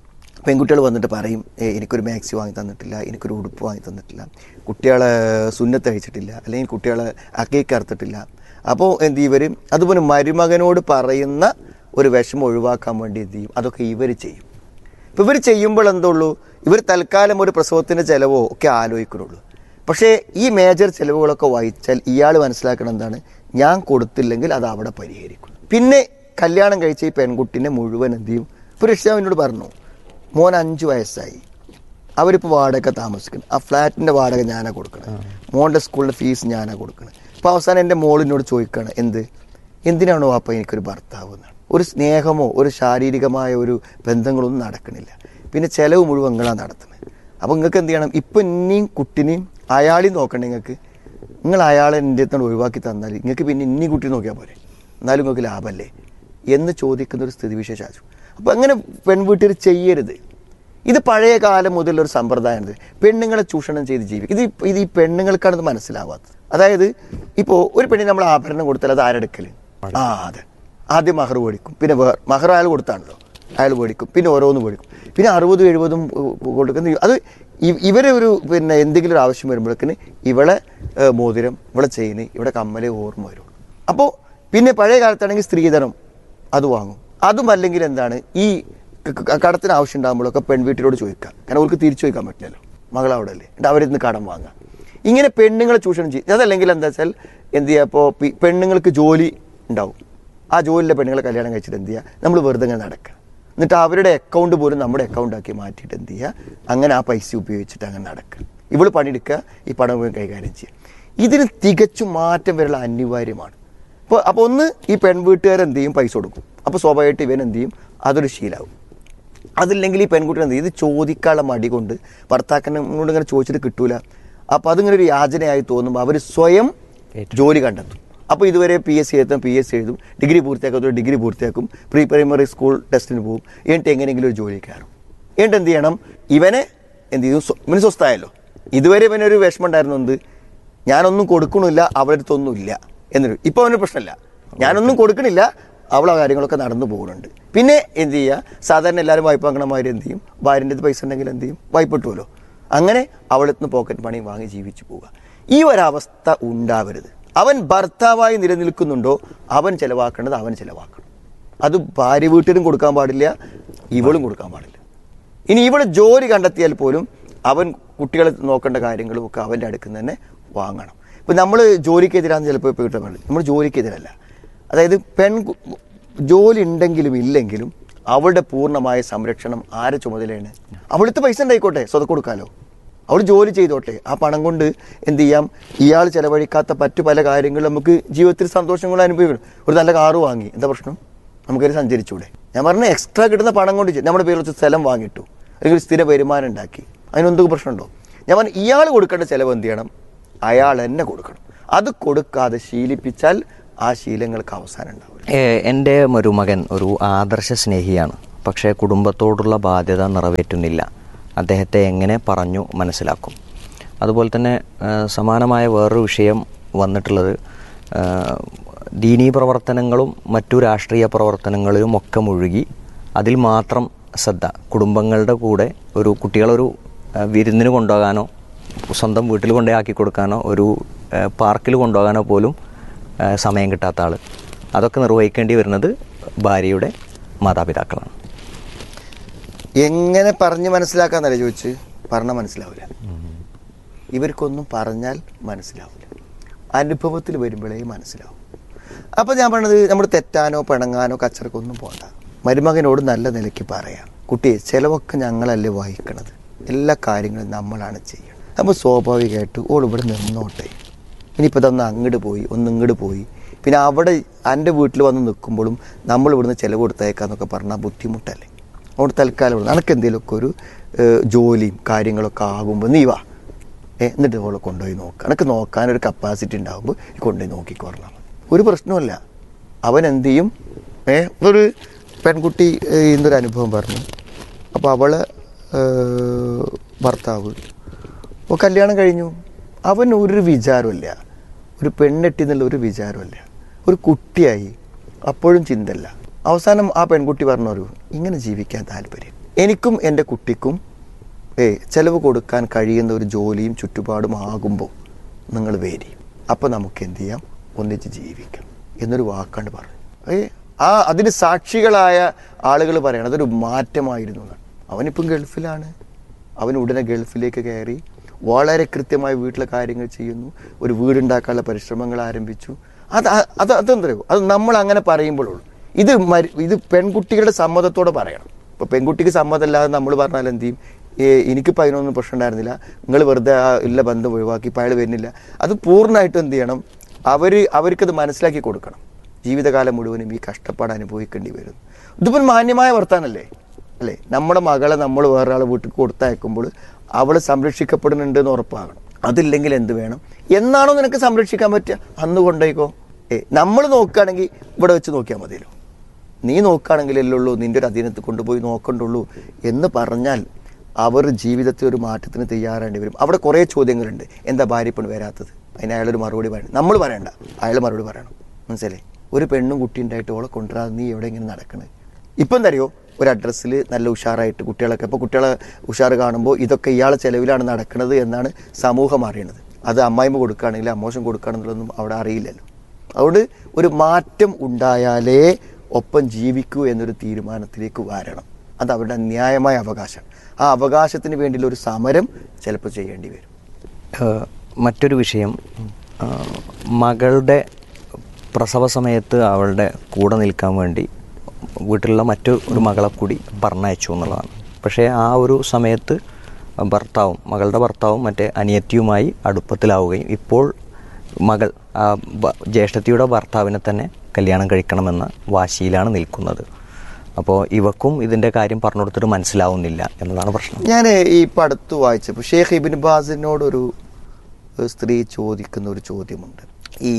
പെൺകുട്ടികൾ വന്നിട്ട് പറയും "ഏ, എനിക്കൊരു മാക്സി വാങ്ങി തന്നിട്ടില്ല എനിക്കൊരു ഉടുപ്പ് വാങ്ങി തന്നിട്ടില്ല കുട്ടികളെ സുന്നത്ത് അയച്ചിട്ടില്ല അല്ലെങ്കിൽ കുട്ടികളെ അക്കേക്ക് അറുത്തിട്ടില്ല അപ്പോൾ എന്ത് ചെയ്യും ഇവർ അതുപോലെ മരുമകനോട് പറയുന്ന ഒരു വിഷമം ഒഴിവാക്കാൻ വേണ്ടി എന്ത് ചെയ്യും അതൊക്കെ ഇവർ ചെയ്യും ഇപ്പം ഇവർ ചെയ്യുമ്പോൾ എന്തുള്ളൂ ഇവർ തൽക്കാലം ഒരു പ്രസവത്തിൻ്റെ ചിലവോ ഒക്കെ ആലോചിക്കുന്നുള്ളൂ പക്ഷേ ഈ മേജർ ചിലവുകളൊക്കെ വായിച്ചാൽ ഇയാൾ മനസ്സിലാക്കണം എന്താണ് ഞാൻ കൊടുത്തില്ലെങ്കിൽ അത് അവിടെ പരിഹരിക്കും പിന്നെ കല്യാണം കഴിച്ച ഈ പെൺകുട്ടിനെ മുഴുവൻ എന്ത് ചെയ്യും ഇപ്പോൾ രക്ഷിതാവിനോട് പറഞ്ഞു മോൻ അഞ്ച് വയസ്സായി അവരിപ്പോൾ വാടക താമസിക്കണം ആ ഫ്ലാറ്റിൻ്റെ വാടക ഞാനാ കൊടുക്കണം മോൻ്റെ സ്കൂളിലെ ഫീസ് ഞാനാ കൊടുക്കണം അപ്പോൾ അവസാനം എൻ്റെ മോളിനോട് ചോദിക്കുകയാണ് എന്ത് എന്തിനാണോ വാപ്പ എനിക്കൊരു ഭർത്താവ് എന്നാണ് ഒരു സ്നേഹമോ ഒരു ശാരീരികമായ ഒരു ബന്ധങ്ങളൊന്നും നടക്കണില്ല പിന്നെ ചെലവ് മുഴുവൻ നിങ്ങളാണ് നടത്തുന്നത് അപ്പോൾ നിങ്ങൾക്ക് എന്ത് ചെയ്യണം ഇപ്പം ഇനിയും കുട്ടിനെയും അയാളെയും നോക്കണ്ടേ നിങ്ങൾക്ക് നിങ്ങൾ അയാളെ എൻ്റെ അടുത്തോട് ഒഴിവാക്കി തന്നാൽ നിങ്ങൾക്ക് പിന്നെ ഇനിയും കുട്ടി നോക്കിയാൽ പോരെ എന്നാലും നിങ്ങൾക്ക് ലാഭമല്ലേ എന്ന് ചോദിക്കുന്ന ഒരു സ്ഥിതിവിശേഷം അപ്പോൾ അങ്ങനെ പെൺവീട്ടിൽ ചെയ്യരുത് ഇത് പഴയ കാലം മുതലുള്ള ഒരു സമ്പ്രദായമാണ് പെണ്ണുങ്ങളെ ചൂഷണം ചെയ്ത് ജീവിക്കും ഇത് ഈ- ഇത് ഈ പെണ്ണുങ്ങൾക്കാണ് ഇത് മനസ്സിലാവാത്തത് അതായത് ഇപ്പോൾ ഒരു പെണ്ണിന് നമ്മൾ ആഭരണം കൊടുത്താൽ അത് ആരെടുക്കൽ ആ അതെ ആദ്യം മഹർ മേടിക്കും പിന്നെ വേറെ മഹർ അയാൾ കൊടുത്താണല്ലോ അയാൾ മേടിക്കും പിന്നെ ഓരോന്ന് മേടിക്കും പിന്നെ അറുപതും എഴുപതും ഉ- കൊടുക്കുന്ന അത് ഇ- ഇവരെ ഒരു പിന്നെ എന്തെങ്കിലും ഒരു ആവശ്യം വരുമ്പോഴേക്കിന് ഇവളെ ഏ, മോതിരം ഇവളെ ചെയിന് ഇവിടെ കമ്മല് ഓർമ്മ വരും അപ്പോൾ പിന്നെ പഴയ കാലത്താണെങ്കിൽ സ്ത്രീധനം അത് വാങ്ങും അതും അല്ലെങ്കിൽ എന്താണ് ഈ ക- ക- കടത്തിന് ആവശ്യം ഉണ്ടാകുമ്പോഴൊക്കെ പെൺവീട്ടിലോട് ചോദിക്കാം കാരണം അവർക്ക് തിരിച്ചു ചോദിക്കാൻ പറ്റില്ലല്ലോ മകൾ അവിടെ അല്ലേ എന്നിട്ട് അവരിൽ നിന്ന് കടം വാങ്ങാം ഇങ്ങനെ പെണ്ണുങ്ങളെ ചൂഷണം ചെയ്യും അതല്ലെങ്കിൽ എന്താ വെച്ചാൽ എന്ത് ചെയ്യുക ഇപ്പോൾ പെണ്ണുങ്ങൾക്ക് ജോലി ഉണ്ടാവും ആ ജോലിയിലെ പെണ്ണുങ്ങളെ കല്യാണം കഴിച്ചിട്ട് എന്ത് ചെയ്യുക നമ്മൾ വെറുതെ ഇങ്ങനെ നടക്കുക എന്നിട്ട് അവരുടെ അക്കൗണ്ട് പോലും നമ്മുടെ അക്കൗണ്ട് ആക്കി മാറ്റിയിട്ട് എന്ത് ചെയ്യുക അങ്ങനെ ആ പൈസ ഉപയോഗിച്ചിട്ട് അങ്ങനെ നടക്കുക ഇവള് പണിയെടുക്കുക ഈ പണം മുഴുവൻ കൈകാര്യം ചെയ്യുക ഇതിന് തികച്ചും മാറ്റം വരൽ അനിവാര്യമാണ് അപ്പോൾ അപ്പോൾ ഒന്ന് ഈ പെൺവീട്ടുകാർ എന്ത് ചെയ്യും പൈസ കൊടുക്കും അപ്പോൾ സ്വാഭാവികമായിട്ട് ഇവൻ എന്ത് ചെയ്യും അതൊരു ശീലമാവും അതില്ലെങ്കിൽ ഈ പെൺകുട്ടി എന്ത് ചെയ്യും ഇത് ചോദിക്കാനുള്ള മടി കൊണ്ട് ഭർത്താക്കനോട് ഇങ്ങനെ ചോദിച്ചിട്ട് കിട്ടൂല അപ്പോൾ അതിങ്ങനെ ഒരു യാചനയായി തോന്നുമ്പോൾ അവർ സ്വയം ജോലി കണ്ടെത്തും അപ്പോൾ ഇതുവരെ പി എസ് സി എഴുതും പി എസ് സി എഴുതും ഡിഗ്രി പൂർത്തിയാക്കാത്ത ഡിഗ്രി പൂർത്തിയാക്കും പ്രീ പ്രൈമറി സ്കൂൾ ടെസ്റ്റിന് പോകും എന്നിട്ട് എങ്ങനെയെങ്കിലും ഒരു ജോലി കയറും എന്നിട്ട് എന്ത് ചെയ്യണം ഇവനെ എന്ത് ചെയ്യും സ്വ- ഇവന് സ്വസ്ഥായല്ലോ ഇതുവരെ ഇവനൊരു വിഷമം ഉണ്ടായിരുന്നു എന്ത് ഞാനൊന്നും കൊടുക്കണില്ല അവളുടെ അടുത്തൊന്നും ഇല്ല എന്നൊരു ഇപ്പൊ അവന് പ്രശ്നമില്ല ഞാനൊന്നും കൊടുക്കണില്ല അവൾ ആ കാര്യങ്ങളൊക്കെ നടന്നു പോകുന്നുണ്ട് പിന്നെ എന്ത് ചെയ്യുക സാധാരണ എല്ലാവരും വായ്പ വാങ്ങണമാതിരി എന്ത് ചെയ്യും ഭാര്യൻ്റെ അടുത്ത് പൈസ ഉണ്ടെങ്കിൽ എന്ത് ചെയ്യും വായ്പ കിട്ടുമല്ലോ അങ്ങനെ അവളിൽ നിന്ന് പോക്കറ്റ് മണി വാങ്ങി ജീവിച്ചു പോവുക ഈ ഒരവസ്ഥ ഉണ്ടാവരുത് അവൻ ഭർത്താവായി നിലനിൽക്കുന്നുണ്ടോ അവൻ ചെലവാക്കേണ്ടത് അവൻ ചെലവാക്കണം അത് ഭാര്യ വീട്ടിലും കൊടുക്കാൻ പാടില്ല ഇവളും കൊടുക്കാൻ പാടില്ല ഇനി ഇവിടെ ജോലി കണ്ടെത്തിയാൽ പോലും അവൻ കുട്ടികളെ നോക്കേണ്ട കാര്യങ്ങളും ഒക്കെ അവൻ്റെ അടുത്ത് നിന്ന് തന്നെ വാങ്ങണം ഇപ്പം നമ്മൾ ജോലിക്കെതിരാന്ന് ചിലപ്പോൾ ഇപ്പോൾ കിട്ടാൻ പാടില്ല നമ്മൾ ജോലിക്കെതിരല്ല അതായത് പെൺ ജോലി ഉണ്ടെങ്കിലും ഇല്ലെങ്കിലും അവളുടെ പൂർണ്ണമായ സംരക്ഷണം ആരെ ചുമതലയാണ് അവളുടെ പൈസ ഉണ്ടായിക്കോട്ടെ സ്വതം കൊടുക്കാലോ അവൾ ജോലി ചെയ്തോട്ടെ ആ പണം കൊണ്ട് എന്ത് ചെയ്യാം ഇയാൾ ചെലവഴിക്കാത്ത മറ്റു പല കാര്യങ്ങളും നമുക്ക് ജീവിതത്തിൽ സന്തോഷങ്ങൾ അനുഭവിക്കണം ഒരു നല്ല കാറ് വാങ്ങി എന്താ പ്രശ്നം നമുക്കൊരു സഞ്ചരിച്ചൂടെ ഞാൻ പറഞ്ഞ എക്സ്ട്രാ കിട്ടുന്ന പണം കൊണ്ട് ചെയ്യ്. നമ്മുടെ പേരിൽ വെച്ച് സ്ഥലം വാങ്ങിയിട്ടു അല്ലെങ്കിൽ ഒരു സ്ഥിര വരുമാനം ഉണ്ടാക്കി അതിനെന്തൊക്കെ പ്രശ്നമുണ്ടോ ഞാൻ പറഞ്ഞു ഇയാൾ കൊടുക്കേണ്ട ചിലവ് എന്ത് ചെയ്യണം അയാൾ തന്നെ കൊടുക്കണം അത് കൊടുക്കാതെ ശീലിപ്പിച്ചാൽ ആ ശീലങ്ങൾക്ക് അവസാനം ഉണ്ടാവില്ല ഏ- എൻ്റെ മരുമകൻ ഒരു ആദർശ സ്നേഹിയാണ് പക്ഷേ കുടുംബത്തോടുള്ള ബാധ്യത നിറവേറ്റുന്നില്ല അദ്ദേഹത്തെ എങ്ങനെ പറഞ്ഞു മനസ്സിലാക്കും അതുപോലെ തന്നെ ആ, സമാനമായ വേറൊരു വിഷയം വന്നിട്ടുള്ളത് ആ, ദീനീ പ്രവർത്തനങ്ങളും മറ്റു രാഷ്ട്രീയ പ്രവർത്തനങ്ങളിലും ഒക്കെ മുഴുകി അതിൽ മാത്രം ശ്രദ്ധ കുടുംബങ്ങളുടെ കൂടെ ഒരു കുട്ടികളൊരു ആ, വിരുന്നിന് കൊണ്ടുപോകാനോ സ്വന്തം വീട്ടിൽ കൊണ്ടുപോയി ആക്കി കൊടുക്കാനോ ഒരു ആ, പാർക്കിൽ കൊണ്ടുപോകാനോ പോലും ആ, സമയം കിട്ടാത്ത ആൾ അതൊക്കെ നിർവഹിക്കേണ്ടി വരുന്നത് ഭാര്യയുടെ മാതാപിതാക്കളാണ് എങ്ങനെ പറഞ്ഞ് മനസ്സിലാക്കാന്നല്ലേ ചോദിച്ച് പറഞ്ഞാൽ മനസ്സിലാവില്ല ഇവർക്കൊന്നും പറഞ്ഞാൽ മനസ്സിലാവില്ല അനുഭവത്തിൽ വരുമ്പോഴേ മനസ്സിലാവും അപ്പം ഞാൻ പറഞ്ഞത് നമ്മൾ തെറ്റാനോ പിണങ്ങാനോ കച്ചറക്കൊന്നും പോകണ്ട മരുമകനോട് നല്ല നിലയ്ക്ക് പറയാം കുട്ടിയെ ചിലവൊക്കെ ഞങ്ങളല്ലേ വഹിക്കണത് എല്ലാ കാര്യങ്ങളും നമ്മളാണ് ചെയ്യുന്നത് അപ്പോൾ സ്വാഭാവികമായിട്ട് ഓൾ ഇവിടെ നിന്നോട്ടെ ഇനിയിപ്പോൾ ഇതൊന്ന് അങ്ങോട്ട് പോയി ഒന്ന് ഇങ്ങോട്ട് പോയി പിന്നെ അവിടെ എൻ്റെ വീട്ടിൽ വന്ന് നിൽക്കുമ്പോഴും നമ്മൾ ഇവിടുന്ന് ചിലവ് കൊടുത്തേക്കാന്നൊക്കെ പറഞ്ഞാൽ ബുദ്ധിമുട്ടല്ലേ അവിടെ തൽക്കാലം ഇവിടെ നിനക്ക് എന്തെങ്കിലുമൊക്കെ ഒരു ഏഹ്, ജോലിയും കാര്യങ്ങളൊക്കെ ആകുമ്പോൾ നീ വാ ഏ, എന്നിട്ട് അവളെ കൊണ്ടുപോയി നോക്കുക എനിക്ക് നോക്കാനൊരു കപ്പാസിറ്റി ഉണ്ടാകുമ്പോൾ കൊണ്ടുപോയി നോക്കിക്കോ പറഞ്ഞാൽ മതി ഒരു പ്രശ്നവുമില്ല അവൻ എന്ത് ചെയ്യും ഏ ഒരു പെൺകുട്ടി ഏ, ഇന്നൊരു അനുഭവം പറഞ്ഞു അപ്പോൾ അവളെ ഏഹ്, ഭർത്താവ് അപ്പോൾ കല്യാണം കഴിഞ്ഞു അവൻ ഒരു വിചാരമില്ല ഒരു പെണ്ണെട്ടി എന്നുള്ള ഒരു വിചാരമില്ല ഒരു കുട്ടിയായി അപ്പോഴും ചിന്തല്ല അവസാനം ആ പെൺകുട്ടി പറഞ്ഞു ഇങ്ങനെ ജീവിക്കാൻ താല്പര്യം എനിക്കും എൻ്റെ കുട്ടിക്കും ഏ ചെലവ് കൊടുക്കാൻ കഴിയുന്ന ഒരു ജോലിയും ചുറ്റുപാടും ആകുമ്പോൾ നിങ്ങൾ വേരി അപ്പോൾ നമുക്ക് എന്ത് ചെയ്യാം ഒന്നിച്ച് ജീവിക്കാം എന്നൊരു വാക്കാണ്ട് പറഞ്ഞു ഏ ആ അതിന് സാക്ഷികളായ ആളുകൾ പറയണം അതൊരു മാറ്റമായിരുന്നു എന്നാണ് അവനിപ്പം ഗൾഫിലാണ് അവൻ ഉടനെ ഗൾഫിലേക്ക് കയറി വളരെ കൃത്യമായി വീട്ടിലെ കാര്യങ്ങൾ ചെയ്യുന്നു ഒരു വീടുണ്ടാക്കാനുള്ള പരിശ്രമങ്ങൾ ആരംഭിച്ചു അത് അ- അത് അതെന്തറിയോ അത് നമ്മൾ അങ്ങനെ പറയുമ്പോഴുള്ളൂ ഇത് മരി ഇത് പെൺകുട്ടികളുടെ സമ്മതത്തോടെ പറയണം ഇപ്പൊ പെൺകുട്ടിക്ക് സമ്മതമല്ലാതെ നമ്മൾ പറഞ്ഞാൽ എന്ത് ചെയ്യും ഏ, എനിക്കിപ്പോൾ അതിനൊന്നും പ്രശ്നം ഉണ്ടായിരുന്നില്ല നിങ്ങൾ വെറുതെ ആ ഇല്ല ബന്ധം ഒഴിവാക്കി ഇപ്പം അയാൾ വരുന്നില്ല അത് പൂർണ്ണമായിട്ടും എന്ത് ചെയ്യണം അവർ അവർക്കത് മനസ്സിലാക്കി കൊടുക്കണം ജീവിതകാലം മുഴുവനും ഈ കഷ്ടപ്പാട് അനുഭവിക്കേണ്ടി വരും ഇതിപ്പോൾ മാന്യമായ വർത്താനല്ലേ അല്ലേ നമ്മുടെ മകളെ നമ്മൾ വേറൊരാളെ വീട്ടിൽ കൊടുത്തയക്കുമ്പോൾ അവൾ സംരക്ഷിക്കപ്പെടുന്നുണ്ട് എന്ന് ഉറപ്പാകണം അതില്ലെങ്കിൽ എന്ത് വേണം എന്നാണോ നിനക്ക് സംരക്ഷിക്കാൻ പറ്റുക അന്ന് കൊണ്ടേക്കോ ഏ നമ്മൾ നോക്കുകയാണെങ്കിൽ ഇവിടെ വെച്ച് നോക്കിയാൽ മതിയല്ലോ നീ നോക്കുകയാണെങ്കിലല്ലേ ഉള്ളൂ നിന്റെ ഒരു അധീനത്തിൽ കൊണ്ടുപോയി നോക്കണ്ടുള്ളൂ എന്ന് പറഞ്ഞാൽ അവർ ജീവിതത്തിൽ ഒരു മാറ്റത്തിന് തയ്യാറാണ്ടി വരും അവിടെ കുറേ ചോദ്യങ്ങളുണ്ട് എന്താ ഭാര്യ പെണ്ണ് വരാത്തത് അതിന് അയാളൊരു മറുപടി പറയണം നമ്മൾ പറയണ്ട അയാൾ മറുപടി പറയണം മനസ്സിലേ ഒരു പെണ്ണും കുട്ടി ഉണ്ടായിട്ട് ഓളെ കൊണ്ടുവരാതെ നീ എവിടെ ഇങ്ങനെ നടക്കണത് ഇപ്പം എന്തറിയോ ഒരു അഡ്രസ്സിൽ നല്ല ഉഷാറായിട്ട് കുട്ടികളൊക്കെ ഇപ്പോൾ കുട്ടികളെ ഉഷാർ കാണുമ്പോൾ ഇതൊക്കെ ഇയാളെ ചെലവിലാണ് നടക്കുന്നത് എന്നാണ് സമൂഹം അറിയണത് അത് അമ്മായിമ്മ കൊടുക്കുകയാണെങ്കിൽ അമ്മോശം കൊടുക്കുകയാണെന്നുള്ളതൊന്നും അവിടെ അറിയില്ലല്ലോ അതുകൊണ്ട് ഒരു മാറ്റം ഉണ്ടായാലേ ഒപ്പം ജീവിക്കൂ എന്നൊരു തീരുമാനത്തിലേക്ക് വരണം അത് അവരുടെ ന്യായമായ അവകാശം ആ അവകാശത്തിന് വേണ്ടിയുള്ള ഒരു സമരം ചിലപ്പോൾ ചെയ്യേണ്ടി വരും ഏഹ് മറ്റൊരു വിഷയം ഏഹ് മകളുടെ പ്രസവ സമയത്ത് അവളുടെ കൂടെ നിൽക്കാൻ വേണ്ടി വീട്ടിലുള്ള മറ്റു ഒരു മകളെ കൂടി പറഞ്ഞയച്ചു എന്നുള്ളതാണ് പക്ഷേ ആ ഒരു സമയത്ത് ഭർത്താവും മകളുടെ ഭർത്താവും മറ്റേ അനിയത്തിയുമായി അടുപ്പത്തിലാവുകയും ഇപ്പോൾ മകൾ ആ ഭ- ജ്യേഷ്ഠത്തിയുടെ ഭർത്താവിനെ തന്നെ കല്യാണം കഴിക്കണമെന്ന വാശിയിലാണ് നിൽക്കുന്നത് അപ്പോൾ ഇവക്കും ഇതിൻ്റെ കാര്യം പറഞ്ഞു കൊടുത്തിട്ട് മനസ്സിലാവുന്നില്ല എന്നതാണ് പ്രശ്നം ഞാൻ ഈ ഇപ്പം അടുത്ത് വായിച്ചപ്പോൾ ഷേഖ് ഇബിൻ ബാസിനോടൊരു ഒരു സ്ത്രീ ചോദിക്കുന്ന ഒരു ചോദ്യമുണ്ട് ഈ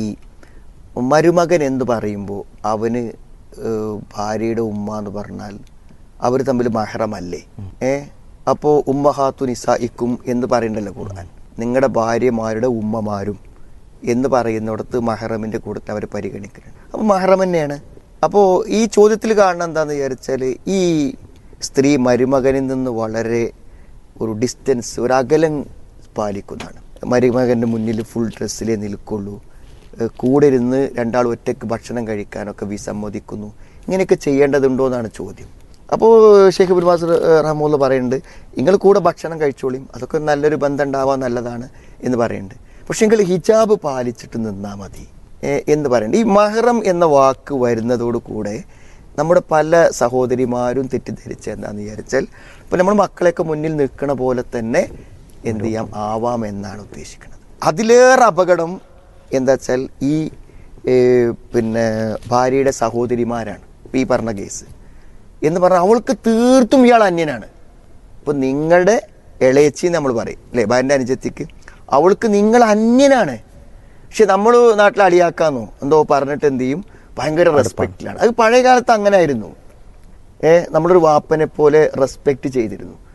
മരുമകൻ എന്ന് പറയുമ്പോൾ അവന് ഏഹ്, ഭാര്യയുടെ ഉമ്മ എന്ന് പറഞ്ഞാൽ അവർ തമ്മിൽ മഹറമല്ലേ ഏ അപ്പോൾ ഉമ്മഹാത്തു നിസായിക്കും എന്ന് പറയണ്ടല്ലോ ഖുർആൻ നിങ്ങളുടെ ഭാര്യമാരുടെ ഉമ്മമാരും എന്ന് പറയുന്നിടത്ത് മഹറമിൻ്റെ കൂട്ടത്തിൽ അവർ പരിഗണിക്കുന്നുണ്ട് അപ്പോൾ മഹറം തന്നെയാണ് അപ്പോൾ ഈ ചോദ്യത്തിൽ കാണുന്ന എന്താണെന്ന് വിചാരിച്ചാൽ ഈ സ്ത്രീ മരുമകനിൽ നിന്ന് വളരെ ഒരു ഡിസ്റ്റൻസ് ഒരു അകലം പാലിക്കുന്നതാണ് മരുമകൻ്റെ മുന്നിൽ ഫുൾ ഡ്രസ്സിലേ നിൽക്കുള്ളൂ ഏഹ് കൂടെ ഇരുന്ന് രണ്ടാൾ ഒറ്റയ്ക്ക് ഭക്ഷണം കഴിക്കാനൊക്കെ വിസമ്മതിക്കുന്നു ഇങ്ങനെയൊക്കെ ചെയ്യേണ്ടതുണ്ടോ എന്നാണ് ചോദ്യം അപ്പോൾ ഷെയ്ഖ് ബിൻ ബാസ് റഹ്മുല്ല പറയുന്നുണ്ട് നിങ്ങൾ കൂടെ ഭക്ഷണം കഴിച്ചോളിയും അതൊക്കെ നല്ലൊരു ബന്ധം ഉണ്ടാവാൻ നല്ലതാണ് എന്ന് പറയുന്നുണ്ട് പക്ഷെ എങ്കിൽ ഹിജാബ് പാലിച്ചിട്ട് നിന്നാൽ മതി ഏഹ് എന്ന് പറയുന്നുണ്ട് ഈ മഹറം എന്ന വാക്ക് വരുന്നതോട് കൂടെ നമ്മുടെ പല സഹോദരിമാരും തെറ്റിദ്ധരിച്ച എന്താന്ന് വിചാരിച്ചാൽ ഇപ്പൊ നമ്മൾ മക്കളെയൊക്കെ മുന്നിൽ നിൽക്കണ പോലെ തന്നെ എന്ത് ചെയ്യാം ആവാം എന്നാണ് ഉദ്ദേശിക്കുന്നത് അതിലേറെ അപകടം എന്താ വെച്ചാൽ ഈ ഏ, പിന്നെ ഭാര്യയുടെ സഹോദരിമാരാണ് ഇപ്പൊ ഈ പറഞ്ഞ കേസ് എന്ന് പറഞ്ഞാൽ അവൾക്ക് തീർത്തും ഇയാൾ അന്യനാണ് ഇപ്പൊ നിങ്ങളുടെ ഇളയച്ചി നമ്മൾ പറയും അല്ലേ ഭാര്യൻ്റെ അനുജത്തിക്ക് അവൾക്ക് നിങ്ങൾ അന്യനാണ് പക്ഷെ നമ്മൾ നാട്ടിൽ അടിയാക്കാന്നോ എന്തോ പറഞ്ഞിട്ട് എന്ത് ചെയ്യും ഭയങ്കര റെസ്പെക്റ്റിലാണ് അത് പഴയ കാലത്ത് അങ്ങനെ ആയിരുന്നു ഏ നമ്മളൊരു വാപ്പനെ പോലെ റെസ്പെക്റ്റ് ചെയ്തിരുന്നു